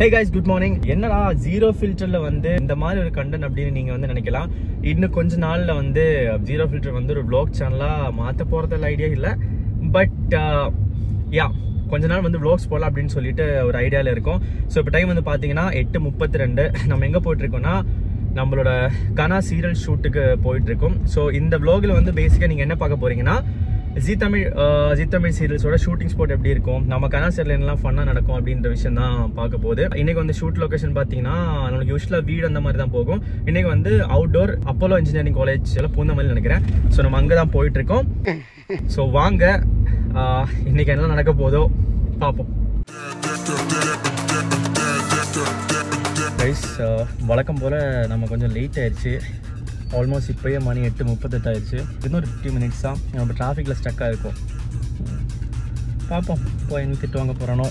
ஹே guys good morning என்னடா zero ஃபில்டர்ல வந்து இந்த மாதிரி ஒரு கண்டென்ட் அப்படின்னு நீங்க வந்து நினைக்கலாம் இன்னும் கொஞ்ச நாள்ல வந்து ஜீரோ ஃபில்டர் வந்து ஒரு vlog சேனலா மாத்த போறதுல ஐடியா இல்ல பட் யா கொஞ்ச நாள் வந்து vlogs போடலாம் அப்படின்னு சொல்லிட்டு ஒரு ஐடியால இருக்கோம் ஸோ இப்போ டைம் வந்து பாத்தீங்கன்னா எட்டு முப்பத்தி ரெண்டு நம்ம எங்க போயிட்டு இருக்கோம்னா நம்மளோட கனா சீரியல் ஷூட்டுக்கு போயிட்டு இருக்கோம் ஸோ இந்த vlogல வந்து பேசிக்கா நீங்க என்ன பார்க்க போறீங்கன்னா ஜி தமிழ் அஹ், ஜி தமிழ் சீரியல்ஸோட ஷூட்டிங் ஸ்பாட் எப்படி இருக்கும் நம்ம கனா சீரியல் என்னலாம் ஃபன்னாக நடக்கும் அப்படின்ற விஷயம் தான் பார்க்க போகுது இன்னைக்கு வந்து ஷூட் லொகேஷன் பார்த்தீங்கன்னா நம்மளுக்கு யூஸ்வலாக வீடு அந்த மாதிரி தான் போகும் இன்னைக்கு வந்து அவுட்டோர் அப்போலோ இன்ஜினியரிங் காலேஜ் எல்லாம் பூந்தமல்லி நினைக்கிறேன் ஸோ நம்ம அங்கே தான் போயிட்டு இருக்கோம் ஸோ வாங்க அஹ், இன்னைக்கு என்ன நடக்க போதோ பார்ப்போம் கைஸ் வழக்கம் போல் நம்ம கொஞ்சம் லேட் ஆயிடுச்சு ஆல்மோஸ்ட் இப்போயே மணி எட்டு முப்பத்தெட்டு ஆயிடுச்சு இன்னும் ஒரு ஃபிஃப்டி மினிட்ஸ் தான் நம்ம டிராஃபிக்கில் ஸ்டக்காக இருக்கும் ம். பார்ப்போம் இப்போ என்ன திட்டு வாங்க போகிறனோ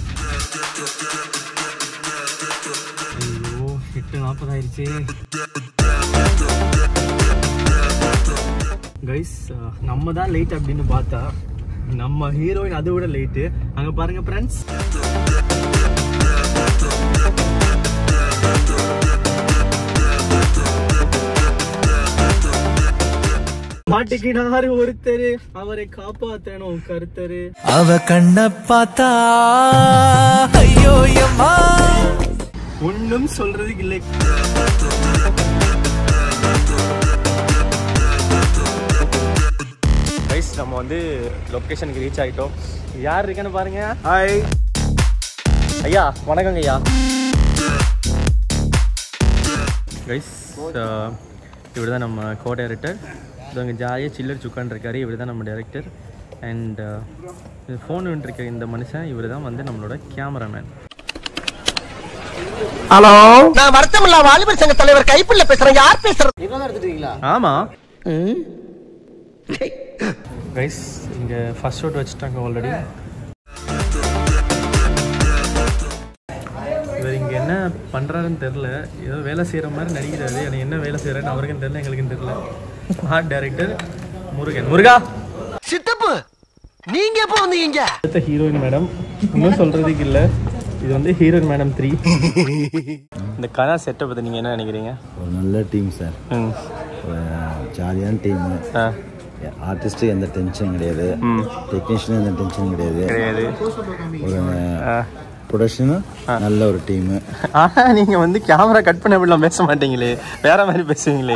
ஐயோ எட்டு நாற்பது ஆயிடுச்சு கைஸ் நம்ம தான் லேட் அப்படின்னு பார்த்தா நம்ம ஹீரோயின் அதை விட லேட்டு அங்கே பாருங்க ஃப்ரெண்ட்ஸ் மாட்டிக்கினாரு ஒருத்தரு அவரை காப்பாத்தணும் கருத்தரு அவ கண்ண பார்த்தா ஐயோ எம்மா ஒண்ணும் சொல்றதுக்கு இல்லை கைஸ் நம்ம வந்து லொக்கேஷனுக்கு ரீச் ஆகிட்டோம் யார் இருக்கேன்னு பாருங்க ஹாய் ஐயா வணக்கங்க ஐயா கைஸ் இவர் தான் நம்ம கோ டைரக்டர் இது அங்கே ஜாலியாக சில்லர் சுக்கான் இருக்காரு இவர் தான் நம்ம டைரக்டர் அண்ட் ஃபோன் இருக்க இந்த மனுஷன் இவர் தான் வந்து நம்மளோட கேமராமேன் நான் வருத்தமில்லா வாலிபர் சங்க தலைவர் கைப்புள்ள பேசுறேன் யார் பேசுறது ஆமா கைஸ் இங்க ஃபர்ஸ்ட் ஷாட் வச்சுட்டாங்க ஆல்ரெடி இவர் இங்க என்ன பண்றாருன்னு தெரியல ஏதோ வேலை செய்யற மாதிரி நடிக்கிறாரு எனக்கு என்ன வேலை செய்யறேன்னு அவருக்கும் தெரியல எங்களுக்கும் தெரியல ஆர்ட் டைரக்டர் முருகன் முருகா சித்தப்பு நீங்க எப்போ வந்தீங்க அடுத்த ஹீரோயின் மேடம் இன்னும் சொல்றதுக்கு இல்ல இது வந்து ஹீரோயின் மேடம் த்ரீ இந்த கனா செட்டை பத்தி நீங்க என்ன நினைக்கிறீங்க ஒரு நல்ல டீம் சார் ம் ஒரு ஜாலியான டீமு ஆ ஆர்டிஸ்ட்டு எந்த டென்ஷனும் கிடையாது டெக்னீஷியனும் எந்த டென்ஷனும் கிடையாது கிடையாது ஒரு ஆ ப்ரொடக்ஷனும் நல்ல ஒரு டீமு ஆனா நீங்க வந்து கேமரா கட் பண்ண அப்படிலாம் பேச மாட்டீங்களே வேற மாதிரி பேசுவீங்களே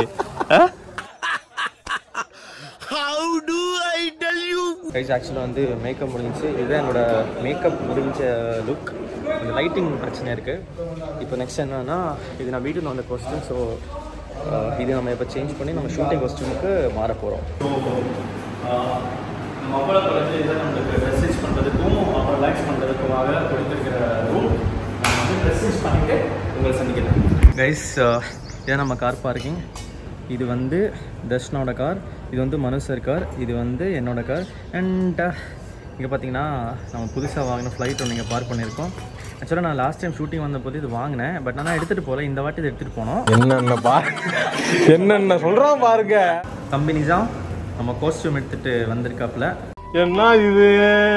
கைஸ் ஆக்சுவலாக வந்து மேக்கப் முடிஞ்சிச்சு இதுதான் என்னோட மேக்கப் முடிஞ்ச லுக் இந்த லைட்டிங் பிரச்சனை இருக்குது இப்போ நெக்ஸ்ட் என்னன்னா இது நான் வீட்டில் வந்த காஸ்டியூம் ஸோ இது நம்ம இப்போ சேஞ்ச் பண்ணி நம்ம ஷூட்டிங் காஸ்டியூமுக்கு மாற போகிறோம் நம்ம அப்போலோ காலேஜ் இதை நம்மளுக்கு ட்ரெஸ் சேஞ்ச் பண்ணுறதுக்கும் அப்புறம் ரிலாக்ஸ் பண்ணுறதுக்குமாக கொடுத்துருக்கிற ரூம் நம்ம வந்து ட்ரெஸ் சேஞ்ச் பண்ணிவிட்டு உங்களை சந்திக்கிறேன் கைஸ் இதான் நம்ம கார் பார்க்கிங் இது வந்து தர்ஷனோட கார் இது வந்து மனு சார் கார் இது வந்து என்னோட கார் அண்ட் இங்கே பார்த்தீங்கன்னா நம்ம புதுசாக வாங்கின ஃப்ளைட் ஒன்று இங்கே பார்க் பண்ணியிருக்கோம் ஆக்சுவலாக நான் லாஸ்ட் டைம் ஷூட்டிங் வந்தபோது இது வாங்கினேன் பட் நான் எடுத்துகிட்டு போகல இந்த வாட்டி இதை எடுத்துகிட்டு போனோம் என்னென்ன பா என்னென்ன சொல்றான் பாருங்க கம்பெனி தான் நம்ம காஸ்டியூம் எடுத்துகிட்டு வந்திருக்காப்புல என்ன இது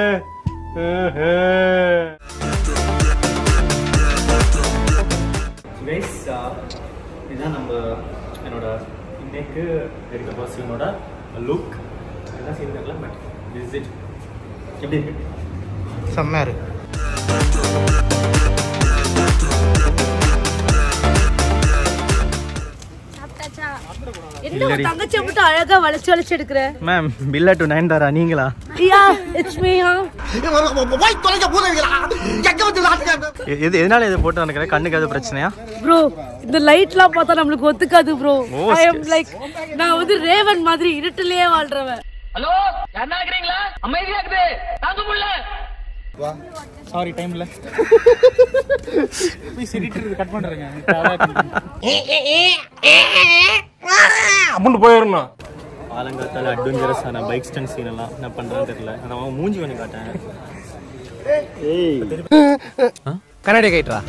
கைஸ் இதுதான் நம்ம என்னோட இன்னைக்கு எடுக்க போகிற சீனோட லுக் என்ன சீன் தெரியல பட் திஸ் இட் எப்படி இருக்கு செம்மையா இருக்கு சாப்பிட்டாச்சா என்ன உன் தங்கச்சியை மட்டும் அழகா வளைச்சு வளைச்சு எடுக்கிற ma'am Billa two Nayanthara நீங்களா யா இட்ஸ் மீ ஹா போய் தொலைஞ்ச பூதவிகளா எங்க வந்து நாட்டுக்காரங்க எ- எது எதனால இதை போட்டு நினைக்கிறேன் கண்ணுக்கு அது பிரச்சனையா ப்ரோ இந்த லைட்லாம் பார்த்தா நம்மளுக்கு ஒத்துக்காது ப்ரோ ஓ, ஐ அம் லைக் நான் வந்து ரேவன் மாதிரி இருட்டிலேயே வாழ்றவன் சாரி டைம்ல போய் சிரிக்கிறது கட் பண்றேங்க அப்படின்னு போயிடணும் ஆலங்காத்தால அட்வென்ச்சரஸான பைக் ஸ்டன் சீன் எல்லாம் என்ன பண்றேன்னு தெரியல நான் அவன் மூஞ்சி கொஞ்சம் காட்டேன் கண்ணாடி கைட்ரா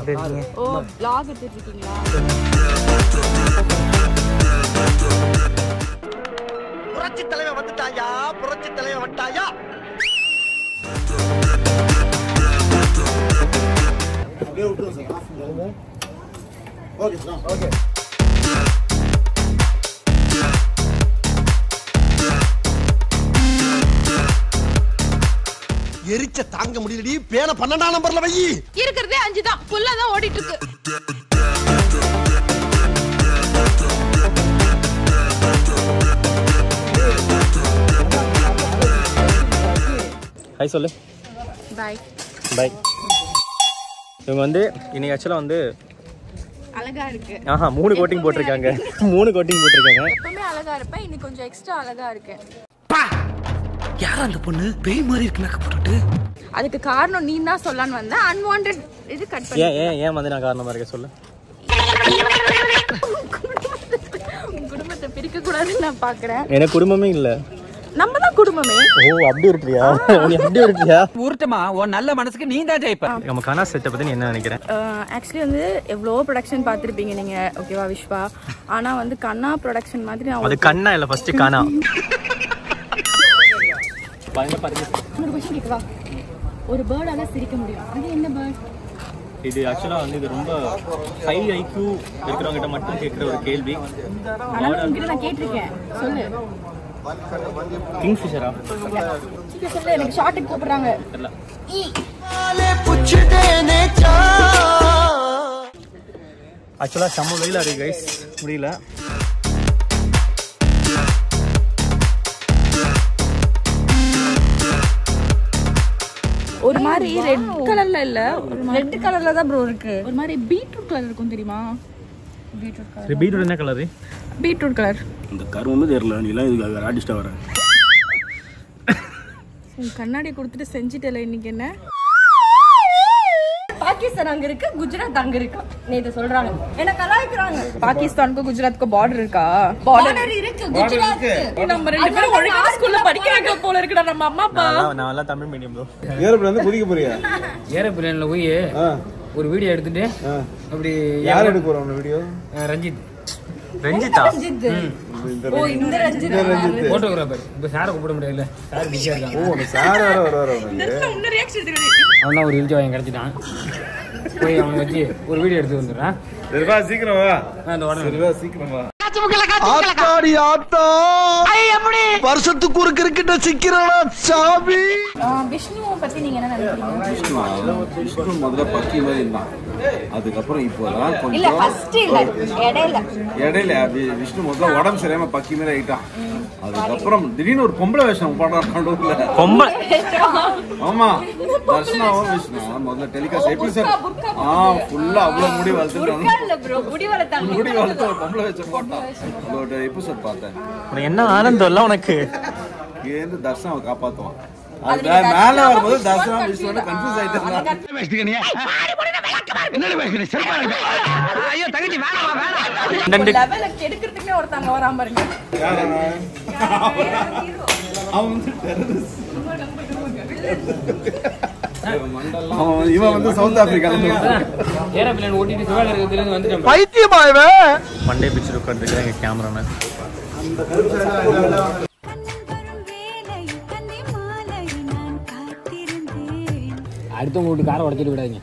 எப்படி இருக்கீங்க ஓ vlog எடுத்துட்டு இருக்கீங்களா புரட்சி தலைவன் வந்துட்டாயா புரட்சி தலைவன் வந்துட்டாயா எரிச்ச தாங்க முடியலடி பேன பன்னெண்டாம் நம்பர்ல வை இருக்கிறதே அஞ்சு தான் ஃபுல்லா தான் ஓடிட்டு இருக்கு ஹாய் சொல்லு பாய் பை இவங்க வந்து இன்னைக்கு ஆக்சுவலாக வந்து அழகா இருக்கு ஆஹா மூணு கோட்டிங் போட்டிருக்காங்க மூணு கோட்டிங் போட்டிருக்காங்க எப்பவுமே அழகா இருப்பேன் இன்னைக்கு கொஞ்சம் எக்ஸ்ட்ரா அழகா இருக்கேன் யார் அந்த பொண்ணு பேய் மாதிரி இருக்கு மேக்கப் போட்டுட்டு அதுக்கு காரணம் நீ தான் சொல்லலான்னு வந்தேன் அன்வான்ட் இது கட் பண்ணி ஏன் ஏன் ஏன் வந்து நான் காரணமாக இருக்க சொல்லு உன் குடும்பத்தை பிரிக்க கூடாதுன்னு நான் பாக்குறேன் எனக்கு குடும்பமே இல்லை நம்ம தான் குடும்பமே ஓ அப்படி இருக்கியா நீ அப்படி இருக்கியா உருட்டுமா உன் நல்ல மனசுக்கு நீ தான் ஜெயிப்ப நம்ம கனா செட்டை பற்றி நீ என்ன நினைக்கிறேன் ஆக்சுவலி வந்து எவ்வளோ ப்ரொடக்ஷன் பார்த்துருப்பீங்க நீங்க ஓகேவா விஸ்வா ஆனா வந்து கண்ணா ப்ரொடக்ஷன் மாதிரி நான் அது கண்ணா இல்லை ஃபர்ஸ்ட் காணா ஒரு கொஸ்டின் கேட்கவா ஒரு பேர்டால சிரிக்க முடியும் அது என்ன பேர்ட் இது ஆக்சுவலாக வந்து இது ரொம்ப ஹை ஐக்யூ இருக்கிறவங்ககிட்ட மட்டும் கேட்குற ஒரு கேள்வி ஆனாலும் உங்ககிட்ட நான் கேட்டிருக்கேன் சொல்லு கிங்ஃபிஷரா சீக்கிரம் சொல்லு எனக்கு ஷார்ட்டுக்கு கூப்பிடுறாங்க தெரியல ஆக்சுவலாக செம்ம வெயிலாக இருக்கு கைஸ் முடியல ஒரு மாதிரி ரெட் கலர்ல இல்ல ரெட் கலர்ல தான் ப்ரோ இருக்கு ஒரு மாதிரி பீட்ரூட் கலர் இருக்கும் தெரியுமா பீட்ரூட் கலர் பீட்ரூட் என்ன கலரு பீட்ரூட் கலர் இந்த கருவமே தெரியல நீ எல்லாம் இதுக்கு ஆர்டிஸ்டா வர உன் கண்ணாடி கொடுத்துட்டு செஞ்சுட்டல இன்னைக்கு என்ன பாகிஸ்தான் அங்க இருக்கு குஜராத் அங்க இருக்கு நேத்து சொல்றாங்க என்ன கலாய்க்கிறாங்க பாகிஸ்தானுக்கும் குஜராத்துக்கும் பார்டர் இருக்கா பார்டர் இருக்கு குஜராத் நம்ம ரெண்டு பேரும் ஒழுங்கா ஸ்கூல்ல படிக்கிறாங்க போல இருக்குடா நம்ம அம்மா அப்பா நான் எல்லாம் தமிழ் மீடியம் ப்ரோ ஏரோப்ளேன் வந்து குதிக்க போறியா ஏரோப்ளேன்ல போய் ஒரு வீடியோ எடுத்துட்டு அப்படி யார் எடுக்க போறோம் வீடியோ அஹ் ரஞ்சித் ரஞ்சிதா ஓ இந்த ரஞ்சித் போட்டோகிராஃபர் இப்ப சாரை கூப்பிட முடியல சார் பிஸியா இருக்காங்க ஓ அந்த சார் வேற வருவார் அவனுக்கு இன்னும் ரியாக்ஷன் எடுத்துக்கிறேன் அவன் தான் ஒரு இல்ஜோ வாங்கி கிடைச்சிட்டான் போய் அவனை வச்சு ஒரு வீடியோ எடுத்து வந்துடுறான் சரிவா சீக்கிரம் வா அந்த உடனே சரிவா சீக்கிரம் வா ஆத்தாடி ஆத்தா வருஷத்துக்கு ஒரு கிரிக்கெட்ட சிக்கிறடா சாமி விஷ்ணுவை பத்தி நீங்க என்ன நினைக்கிறீங்க விஷ்ணு முதல்ல பக்கி மாதிரி இருந்தான் அதுக்கப்புறம் இப்போதான் இல்ல கொஞ்சம் ஃபர்ஸ்ட் இல்ல இடையில இடையில வி- விஷ்ணு முதல்ல உடம்பு சரியாம பக்கி மாதிரி ஆயிட்டான் அதுக்கப்புறம் திடீர்னு ஒரு பொம்பளை வேஷம் போடுறான் நடுவுல பொம்பை ஆமா தர்ஷனாவும் விஷ்ணு முதல்ல டெலிகாஸ்ட் எபிசோட் ஆ ஃபுல்லா அவ்வளவு முடி வளர்த்துட்டாங்க இல்ல ப்ரோ முடி வளர்த்தாங்க முடி வளர்த்து ஒரு பொம்பளை வேஷம் போட்டான் ஒரு எபிசோட் பார்த்தேன் உனக்கு என்ன ஆனந்தம் இல்லை உனக்கு இங்கேருந்து தர்ஷனாவை காப்பாத்துவான் அது மே- மேல வரும்போது தர்ஷனா விஷ்ணு கன்ஃபியூஸ் ஆயிட்டாங்க ரெண்டு லெவல கெடுக்கிறதுக்குமே ஒருத்தங்க வராம பாருங்க அவன் வந்து terrorist. அவன் இவன் வந்து சவுத் ஆப்பிரிக்கால இருந்து ஏரோப்ளேன் ஓட்டிட்டு சிவால இருக்கிறதுல இருந்து வந்துட்டேன் பைத்தியமா இவன் மண்டே பிக்சர் உட்காந்துருக்கிறேன் எங்கள் கேமராமேன் அடுத்தவங்க வீட்டு காரை உடச்சிட்டு விடாதீங்க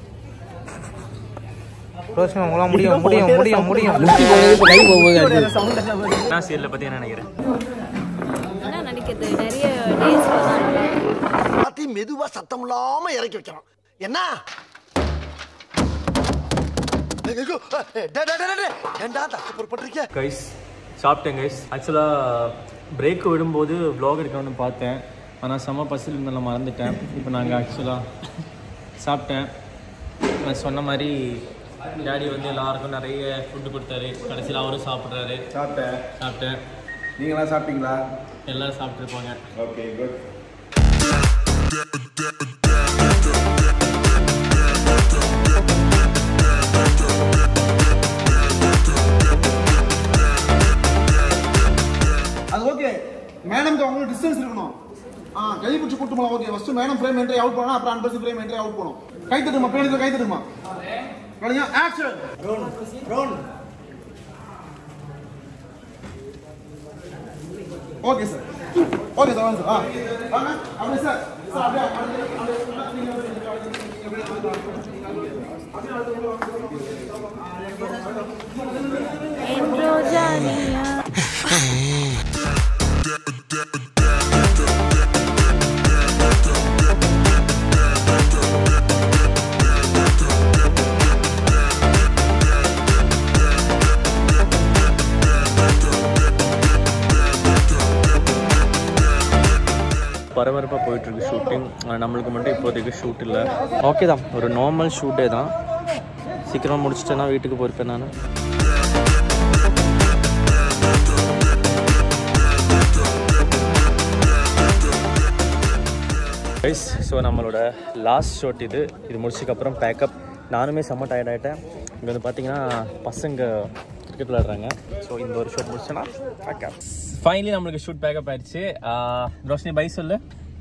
முடியும் முடியும் முடியும் முடியும் முட்டி போகுது இப்ப கை போகுது அடுத்து. நான் சீரியலை பற்றி என்ன நினைக்கிறேன் என்ன நினைக்கிறது நிறைய டேஸ் எல்லாத்தையும் மெதுவா சத்தம் இல்லாம இறக்கி வைக்கிறான் என்ன ஐயோ, டேய், டேய், டேய், டேய், டேய். ஏன்டா தப்பு பொறுப்பட்டிருக்க கைஸ் சாப்பிட்டேன் கைஸ் ஆக்சுவலாக பிரேக் விடும்போது vlog எடுக்கணும்னு பார்த்தேன் ஆனால் செம்ம பசியில் இருந்த நான் மறந்துட்டேன் இப்போ நாங்கள் ஆக்சுவலாக சாப்பிட்டேன் நான் சொன்ன மாதிரி டேடி வந்து எல்லாருக்கும் நிறைய ஃபுட்டு கொடுத்தாரு கடைசியில் அவரும் சாப்பிட்றாரு சாப்பிட்டேன் சாப்பிட்டேன் நீங்களாம் சாப்பிட்டீங்களா எல்லாரும் சாப்பிட்ருப்பாங்க ஓகே குட் அது ஓகே மேடம்க்கு அவங்களுக்கு டிஸ்டன்ஸ் இருக்கணும் ஆ கை பிடிச்சி கூட்டு போலாம் okay first madam frame entry out பண்ணா அப்புறம் அன்பர்ஸ் ஃப்ரேம் என்ட்ரி அவுட் பண்ணும் கை தட்டுமா பேருக்கு கை தட்டுமா கலைஞா action okay sir okay sir வாங்க சார் ஆ வாங்க அப்படியே சார் சார் அப்படியே அப்படியே அப்படியே அப்படியே பரபரப்பாக போயிட்டு இருக்கு ஷூட்டிங் நம்மளுக்கு மட்டும் இப்போதைக்கு ஷூட் இல்லை ஓகே தான் ஒரு நார்மல் ஷூட்டே தான் சீக்கிரமாக முடிச்சிட்டேன்னா வீட்டுக்கு போயிருப்பேன் நான் கைஸ் ஸோ நம்மளோட லாஸ்ட் ஷாட் இது இது முடிச்சதுக்கப்புறம் பேக்கப் நானுமே செம்ம டயர்ட் ஆகிட்டேன் இங்கே வந்து பார்த்தீங்கன்னா பசங்க கிரிக்கெட் விளையாடுறாங்க ஸோ இந்த ஒரு ஷூட் முடிச்சேன்னா பேக்கப் ஃபைனலி நம்மளுக்கு ஷூட் பேக்கப் ஆயிடுச்சு ஆஹ் ரோஷினி பை சொல்லு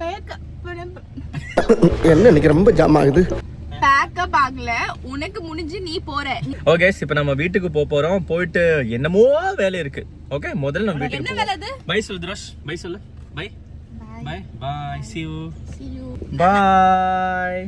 என்ன இன்னைக்கு ரொம்ப ஜாம் ஆகுது பேக்கப் ஆகல உனக்கு முடிஞ்சு நீ போற ஓகே இப்போ நம்ம வீட்டுக்கு போக போறோம் போயிட்டு என்னமோ வேலை இருக்கு ஓகே முதல்ல நம்ம வீட்டுக்கு என்ன வேலை அது பை சொல்லு ரோஷ் பை சொல்லு bye bye bye see you bye